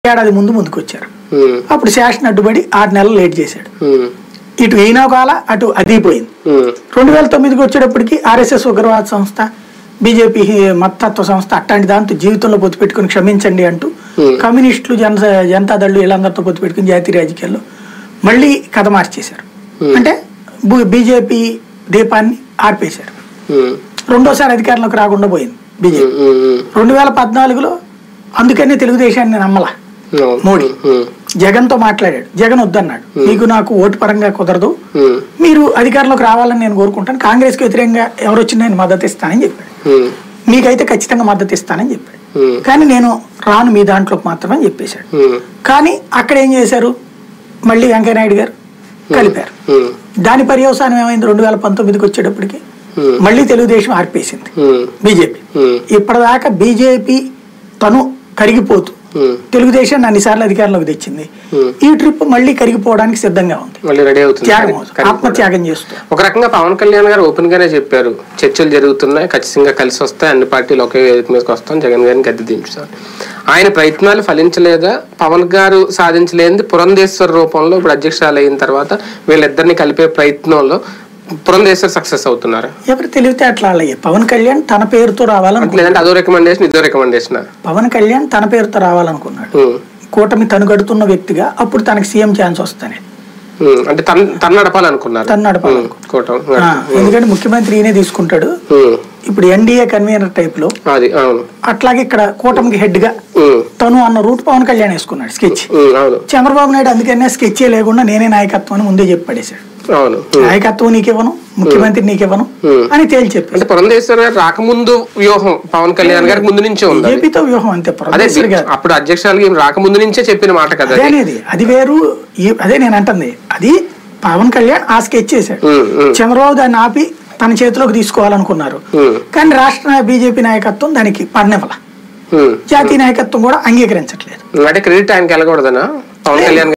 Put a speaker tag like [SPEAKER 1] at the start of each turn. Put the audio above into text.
[SPEAKER 1] ఏడాది ముందు ముందుకు వచ్చారు
[SPEAKER 2] ఉమ్,
[SPEAKER 1] అప్పుడు శాసన అడ్డుపడి ఆరు నెలలు లేట్ చేశాడు
[SPEAKER 2] ఉమ్,
[SPEAKER 1] ఇటు ఈయన కాల అటు అది పోయింది
[SPEAKER 2] ఉమ్,
[SPEAKER 1] రెండు వేల తొమ్మిదికి వచ్చేటప్పటికి ఆర్ఎస్ఎస్ ఉగ్రవాద సంస్థ బీజేపీ మతత్వ సంస్థ అట్లాంటి దాంతో జీవితంలో పొత్తు పెట్టుకుని క్షమించండి అంటూ
[SPEAKER 2] Hmm.
[SPEAKER 1] కమ్యూనిస్టులు జన జనతాదళ్ళు వీళ్ళందరితో పొత్తు పెట్టుకుని జాతీయ రాజకీయాల్లో మళ్ళీ కథ మార్చేశారు
[SPEAKER 2] Hmm.
[SPEAKER 1] అంటే బీజేపీ దీపాన్ని ఆర్పేశారు
[SPEAKER 2] ఉమ్,
[SPEAKER 1] రెండోసారి అధికారంలోకి రాకుండా పోయింది బీజేపీ
[SPEAKER 2] ఉమ్, ఉమ్,
[SPEAKER 1] రెండు వేల పద్నాలుగులో అందుకనే తెలుగుదేశాన్ని నమ్మల
[SPEAKER 2] అవును.
[SPEAKER 1] మోడీ.
[SPEAKER 2] ఉమ్,
[SPEAKER 1] జగన్తో మాట్లాడాడు జగన్ వద్దన్నాడు మీకు నాకు ఓటు పరంగా కుదరదు
[SPEAKER 2] ఉమ్,
[SPEAKER 1] మీరు అధికారంలోకి రావాలని నేను కోరుకుంటాను కాంగ్రెస్కి వ్యతిరేకంగా ఎవరు వచ్చినా నేను మద్దతు ఇస్తానని చెప్పాడు
[SPEAKER 2] ఉమ్,
[SPEAKER 1] మీకైతే ఖచ్చితంగా మద్దతు ఇస్తానని చెప్పాడు
[SPEAKER 2] ఉమ్,
[SPEAKER 1] కానీ నేను రాను మీ దాంట్లోకి మాత్రమే అని చెప్పేశాడు
[SPEAKER 2] ఉమ్,
[SPEAKER 1] కానీ అక్కడ ఏం చేశారు మళ్ళీ వెంకయ్యనాయుడు గారు కలిపారు
[SPEAKER 2] ఉమ్,
[SPEAKER 1] దాని పర్యవసానం ఏమైంది రెండు వేల పంతొమ్మిదికి వచ్చేటప్పటికి
[SPEAKER 2] Hmm.
[SPEAKER 1] మళ్ళీ తెలుగుదేశం ఆర్పేసింది
[SPEAKER 2] ఉమ్,
[SPEAKER 1] బీజేపీ
[SPEAKER 2] ఉమ్,
[SPEAKER 1] ఇప్పటిదాకా బీజేపీ తను కరిగిపోతూ
[SPEAKER 2] ఉమ్,
[SPEAKER 1] తెలుగుదేశం అన్నిసార్లు అధికారంలోకి తెచ్చింది
[SPEAKER 2] Hmm.
[SPEAKER 1] ఈ ట్రిప్ మళ్ళీ కరిగిపోవడానికి సిద్ధంగా ఉంది
[SPEAKER 2] మళ్ళీ రెడీ అవుతుంది
[SPEAKER 1] త్యాగం
[SPEAKER 2] కరి- కరి-
[SPEAKER 1] ఆత్మత్యాగం చేస్తూ
[SPEAKER 2] ఒక రకంగా పవన్ కళ్యాణ్ గారు ఓపెన్ గానే చెప్పారు చర్చలు జరుగుతున్నాయి ఖచ్చితంగా కలిసి వస్తాయి అన్ని పార్టీలు ఒకే వేదిక మీదకి వస్తాం జగన్ గారిని గద్దె దించుతారు ఆయన ప్రయత్నాలు ఫలించలేదా పవన్ గారు సాధించలేనిది పురంధేశ్వర్ రూపంలో ఇప్పుడు అధ్యక్షురాలు అయిన తర్వాత వీళ్ళిద్దరిని కలిపే ప్రయత్నంలో పురంధేశ్వర్ సక్సెస్ అవుతున్నారు
[SPEAKER 1] ఎవరు తెలివితే అట్లా అయ్యే పవన్ కళ్యాణ్ తన పేరుతో రావాలనుకున్నాడు
[SPEAKER 2] లేదంటే అదో రికమెండేషన్ ఇదో రికమెండేషన్
[SPEAKER 1] పవన్ కళ్యాణ్ తన పేరుతో రావాలనుకున్నాడు కూటమి తనుగడుతున్న వ్యక్తిగా అప్పుడు తనకి సీఎం ఛాన్స్ వస్తానే
[SPEAKER 2] అంటే తన తన నడపాలనుకున్నారు
[SPEAKER 1] తను నడపాలనుకున్నాడు.
[SPEAKER 2] ఉమ్, కూటమి
[SPEAKER 1] ఆ, ఎందుకంటే ముఖ్యమంత్రి ఈయనే తీసుకుంటాడు
[SPEAKER 2] ఉమ్,
[SPEAKER 1] ఇప్పుడు ఎన్డీఏ కన్వీనర్ టైప్ లో
[SPEAKER 2] అది అవును
[SPEAKER 1] అట్లాగే ఇక్కడ కూటమికి హెడ్ గా
[SPEAKER 2] ఉమ్,
[SPEAKER 1] తను అన్న రూట్ పవన్ కళ్యాణ్ వేసుకున్నాడు స్కెచ్
[SPEAKER 2] ఉమ్, అవును
[SPEAKER 1] చంద్రబాబు నాయుడు అందుకనే స్కెచ్ లేకుండా నేనే నాయకత్వం అని ముందే చెప్పి పడేశాడు
[SPEAKER 2] అవును ఉమ్.
[SPEAKER 1] నాయకత్వం నీకివ్వను ముఖ్యమంత్రి నీకివ్వను
[SPEAKER 2] Hmm.
[SPEAKER 1] అని తేల్చి చెప్పాడు
[SPEAKER 2] అంటే పురంధేశ్వర్ గారు రాకముందు వ్యూహం పవన్ కళ్యాణ్ గారికి ముందు నుంచే ఉంది అది.
[SPEAKER 1] బీజేపీతో వ్యూహం అంతే
[SPEAKER 2] అదే
[SPEAKER 1] పురంధేశ్వరి గారు
[SPEAKER 2] అప్పుడు అధ్యక్షురాలకి రాకముందు నుంచే చెప్పిన మాట కదా
[SPEAKER 1] అదే
[SPEAKER 2] అది.
[SPEAKER 1] అనేది అది వేరు ఈ- అదే నేను అంటుంది అది పవన్ కళ్యాణ్ ఆ స్కెచ్ చేశాడు
[SPEAKER 2] ఉమ్, ఉమ్,
[SPEAKER 1] చంద్రబాబు దాన్ని ఆపి తన చేతిలోకి తీసుకోవాలనుకున్నారు
[SPEAKER 2] ఉమ్,
[SPEAKER 1] కానీ రాష్ట్ర బీజేపీ నాయకత్వం దానికి పడినవల
[SPEAKER 2] ఉమ్.
[SPEAKER 1] జాతీయ నాయకత్వం కూడా అంగీకరించట్లేదు
[SPEAKER 2] అంటే క్రెడిట్ ఆయనకి వెళ్ళకూడదనా పవన్ కళ్యాణ్